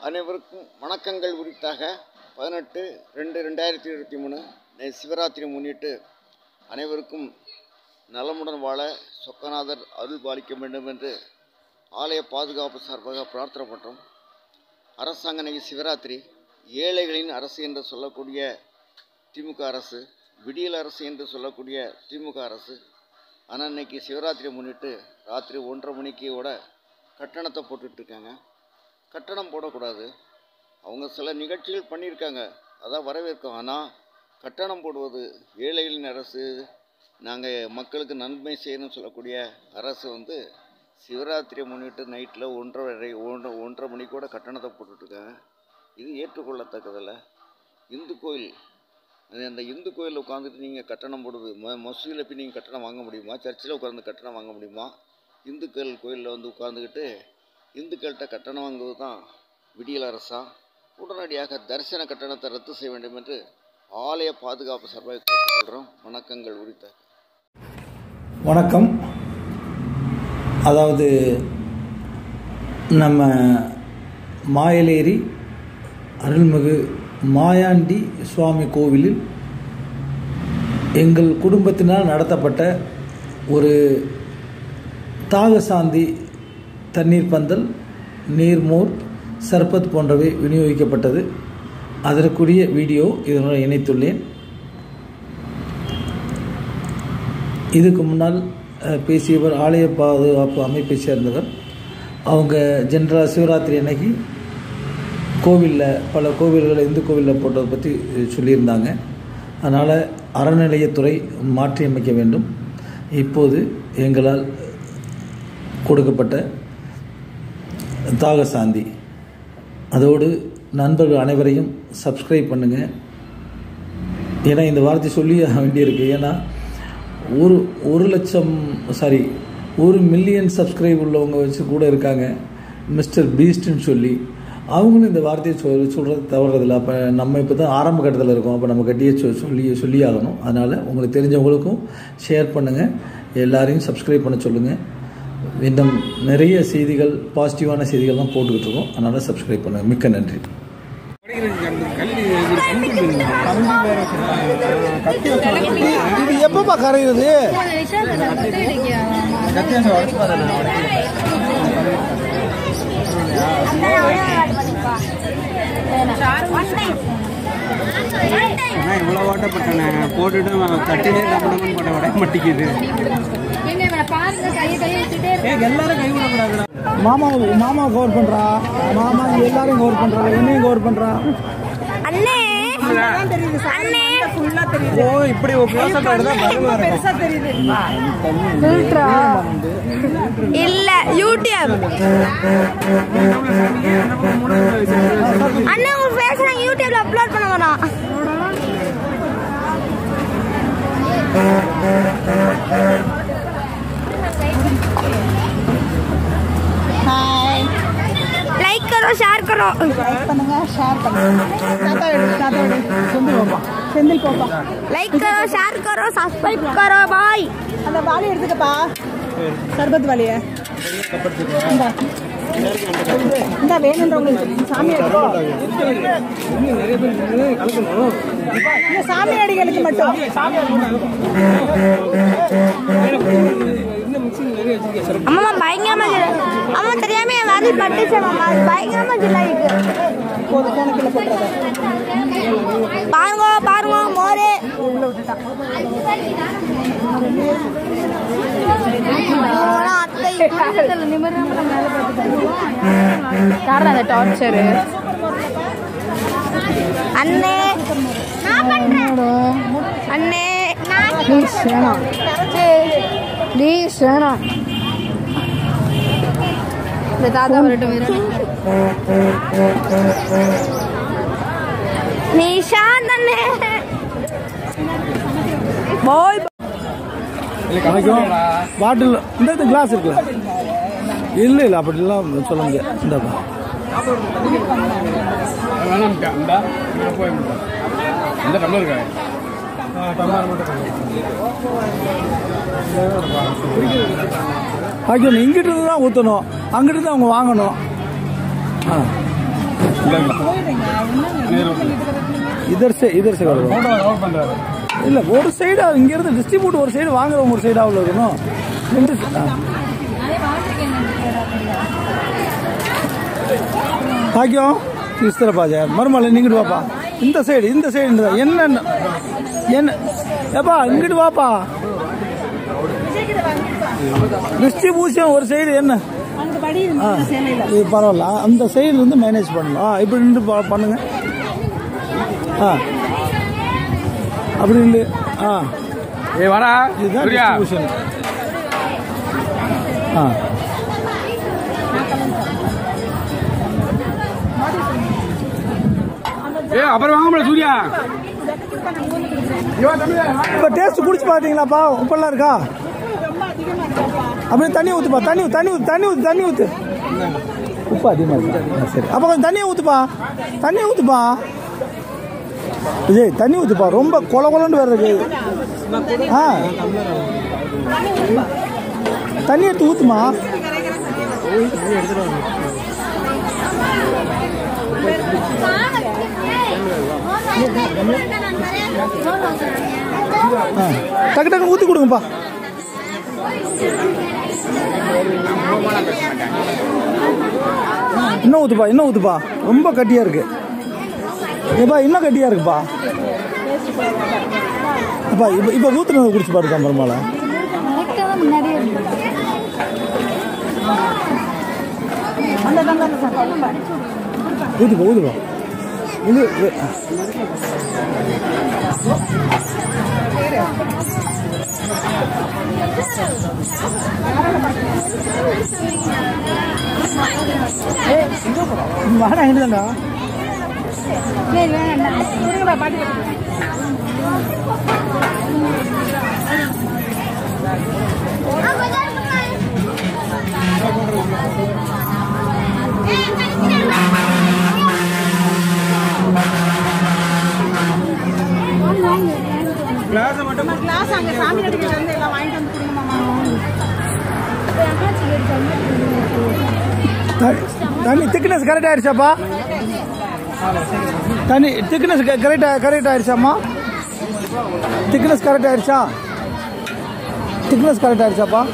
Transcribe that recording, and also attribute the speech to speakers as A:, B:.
A: அனைவருக்கும் வணக்கங்கள் உரித்தாக பதினெட்டு ரெண்டு ரெண்டாயிரத்தி இருபத்தி மூணு சிவராத்திரி முன்னிட்டு அனைவருக்கும் நலமுடன் வாழ சொக்கநாதர் அருள் பாலிக்க வேண்டும் என்று ஆலய பாதுகாப்பு சார்பாக பிரார்த்தனை பண்ணுறோம் அரசாங்க இன்னைக்கு சிவராத்திரி ஏழைகளின் அரசு என்று சொல்லக்கூடிய திமுக அரசு விடியல் அரசு என்று சொல்லக்கூடிய திமுக அரசு ஆனால் இன்னைக்கு சிவராத்திரி முன்னிட்டு ராத்திரி ஒன்றரை மணிக்கோட கட்டணத்தை போட்டுட்ருக்காங்க கட்டணம் போடக்கூடாது அவங்க சில நிகழ்ச்சிகள் பண்ணியிருக்காங்க அதான் வரவேற்கும் ஆனால் கட்டணம் போடுவது ஏழைகளின் அரசு நாங்கள் மக்களுக்கு நன்மை செய்யணும்னு சொல்லக்கூடிய அரசு வந்து சிவராத்திரியை முன்னிட்டு நைட்டில் ஒன்றரை வரை ஒன்று ஒன்றரை மணிக்கூட கட்டணத்தை போட்டுட்ருக்காங்க இது ஏற்றுக்கொள்ளத்தக்கதில்ல இந்து கோயில் அது அந்த இந்து கோயிலில் உட்காந்துட்டு நீங்கள் கட்டணம் போடுது ம மசூதியில் போய் நீங்கள் கட்டணம் வாங்க முடியுமா சர்ச்சில் உட்காந்து கட்டணம் வாங்க முடியுமா இந்துக்கள் கோயிலில் வந்து உட்காந்துக்கிட்டு இந்துக்கள்கிட்ட கட்டணம் வாங்குவது தான் விடியல் அரசா உடனடியாக தரிசன கட்டணத்தை ரத்து செய்ய வேண்டும் என்று ஆலய பாதுகாப்பு சார்பாக கேட்டுக்கொள்கிறோம் வணக்கங்கள் உரித்த
B: வணக்கம் அதாவது நம்ம மாயலேரி அருள்மிகு மாயாண்டி சுவாமி கோவிலில் எங்கள் குடும்பத்தினால் நடத்தப்பட்ட ஒரு தாகசாந்தி தண்ணீர் பந்தல் நீர்மோர் சர்பத் போன்றவை விநியோகிக்கப்பட்டது அதற்குரிய வீடியோ இதனுடன் இணைத்துள்ளேன் இதுக்கு முன்னால் அஹ், பேசியவர் ஆலய பாதுகாப்பு அமைப்பை சேர்ந்தவர் அவங்க ஜென்ரலாக சிவராத்திரி அன்னைக்கு கோவிலில் பல கோவில்களை இந்து கோவிலில் போட்டதை பற்றி சொல்லியிருந்தாங்க அதனால் அறநிலையத்துறை மாற்றியமைக்க வேண்டும் இப்போது எங்களால் கொடுக்கப்பட்ட தாகசாந்தி அதோடு நண்பர்கள் அனைவரையும் சப்ஸ்கிரைப் பண்ணுங்கள் ஏன்னா இந்த வார்த்தை சொல்லி வேண்டியிருக்கு ஏன்னா ஒரு ஒரு லட்சம் சாரி ஒரு மில்லியன் சப்ஸ்கிரைப் உள்ளவங்க வச்சு கூட இருக்காங்க மிஸ்டர் பீஸ்ட்னு சொல்லி அவங்களும் இந்த வார்த்தையை சொல் சொல்கிறது தவறதில்லை அப்போ நம்ம இப்போ தான் ஆரம்ப கட்டத்தில் இருக்கோம் அப்போ நம்ம கட்டியே சொ சொல்லி சொல்லி ஆகணும் அதனால் உங்களுக்கு தெரிஞ்சவங்களுக்கும் ஷேர் பண்ணுங்கள் எல்லாரையும் சப்ஸ்கிரைப் பண்ண சொல்லுங்கள் இன்னும் நிறைய செய்திகள் பாசிட்டிவான செய்திகள்லாம் போட்டுக்கிட்டு இருக்கோம் அதனால் சப்ஸ்கிரைப் பண்ணுங்கள் மிக்க நன்றி
C: இது எப்பப்பா கரையுது
D: அண்ணா இவ்வளோ ஓட்டப்பட்டண்ணே போட்டுட்டு கட்டிலே டம்மு பண்ண விட மாட்டேங்குது ஏ எல்லாரும் கை விடக்கூடாதுடா
C: மாமா மாமா கவர் பண்றா மாமா எல்லாரும் கவர் பண்றா என்னையும் கவர் பண்றா
E: அண்ணே அண்ணே
D: ஓ இப்படி ஒரு க்ளோஸ் அப்
E: ஃபில்டரா இல்ல யூடியூப் அண்ணா உங்க ஃபேஸ் நான் யூடியூப்ல அப்லோட் பண்ண வேணாம் लाइक करो शेयर करो
F: பண்ணுங்க ஷேர் பண்ணுங்க தாத்தா எடு தாத்தா எடு செந்தில் போப்பா செந்தில் போப்பா
E: लाइक करो शेयर करो सब्सक्राइब करो बाय
F: அந்த வாளி எடுத்துக்கப்பா சர்பத் வாளிய இந்தா இந்த வேணுன்றவங்களுக்கு சாமி எடுத்துக்கோ இந்த சாமி அடிகளுக்கு மட்டும்
E: அம்மா பயங்கரமா ஜில்லா அம்மா தெரியாம என் வேலை பட்டுச்சு அம்மா அது பயங்கரமா ஜில்லா இருக்கு
F: ஒரு கிணக்குல போட்டுறது
E: பாருங்க பாருங்க மோரு மோரா அத்தை
G: யார் அந்த டார்ச்சரு
E: அண்ணே நான் பண்றேன் அண்ணே
G: ப்ளீஸ் வேணாம் ப்ளீஸ் வேணாம் இந்த தாத்தா வரட்டும் இரு.
E: நிஷாந்த் அண்ணே
C: பாய் கிடைக்கும் பாட்டில் இந்த கிளாஸ் இருக்குல்ல இல்லை இல்லை அப்படிலாம் சொல்ல முடியாது இந்தாப்பா
D: வேணாம்க்கா இந்த போய் இந்த டம்ளர் இருக்கா
C: வைக்கணும் இங்கிட்டு இருந்து தான் ஊற்றணும் அங்கிட்டு இருந்து அவங்க வாங்கணும் ஆ இதர் சே இதர் சே இல்ல ஒரு சைடு இங்க இருந்து டிஸ்ட்ரிபியூட் ஒரு சைடு வாங்குறவங்க ஒரு சைடு அவ்வளோ இருக்கணும் ரெண்டு ஆ. பாக்கியம் இஸ்தரப்பா ஜெய மருமலை நீங்கிட்டு வாப்பா இந்த சைடு இந்த சைடு என்ன என்ன ஏப்பா இங்கிட்டு வாப்பா டிஸ்ட்ரிபியூஷன் ஒரு சைடு என்ன ஆ இது பரவாயில்ல அந்த சைடுல இருந்து மேனேஜ் பண்ணலாம் ஆ இப்படி நின்று பா- பண்ணுங்க ஆ அப்படி நின்று ஆ
D: ஏய் வாடா
C: இதுதான்
D: சூர்யா
C: டிஸ்ட்ரிபியூஷன் ஆ
D: ஏய் அப்புறம் வாங்க முடியல சூர்யா
C: இப்போ டேஸ்ட் குடிச்சு பார்த்தீங்களாப்பா உப்பெல்லாம் இருக்கா அப்படியே தண்ணி ஊற்றுப்பா தண்ணி ஊத்து, தண்ணி ஊத்து தண்ணி ஊத்து தண்ணி ஊத்து உப்பு அதிகமாக இருக்கு ஆ, சரி அப்போ கொஞ்சம் தண்ணியை ஊற்றுப்பா தண்ணி ஊற்றுப்பா விஜய் தண்ணி ஊற்றுப்பா ரொம்ப கொல கொலன்னு வேற இருக்கு ஆ தண்ணி எடுத்து ஊற்றுமா ஆ டக்கு டக்கு ஊற்றி கொடுங்கப்பா இன்னும் ஊற்றுப்பா இன்னும் ஊற்றுப்பா ரொம்ப கட்டியாக இருக்கு ஏப்பா இன்னும் கட்டியாக இருக்குப்பா அப்பா இப்போ இப்போ ஊற்றுனது குடிச்சு பாருக்கா பெருமாளை ஊற்றுப்பா ஊற்றுப்பா இது இது- வாடா எங்கடா
F: கிளாஸ் அங்க சாமி நடிக்கிட்டு வந்து எல்லாம் வாங்கிட்டு வந்து கொடுங்க மாமா
C: தண்ணி திக்னஸ் கரெக்ட் ஆயிடுச்சாப்பா தண்ணி திக்னஸ் கரெக்ட் கரெக்ட் ஆயிடுச்சாம்மா திக்னஸ் கரெக்ட் ஆயிடுச்சா திக்னஸ் கரெக்ட் ஆயிடுச்சாப்பா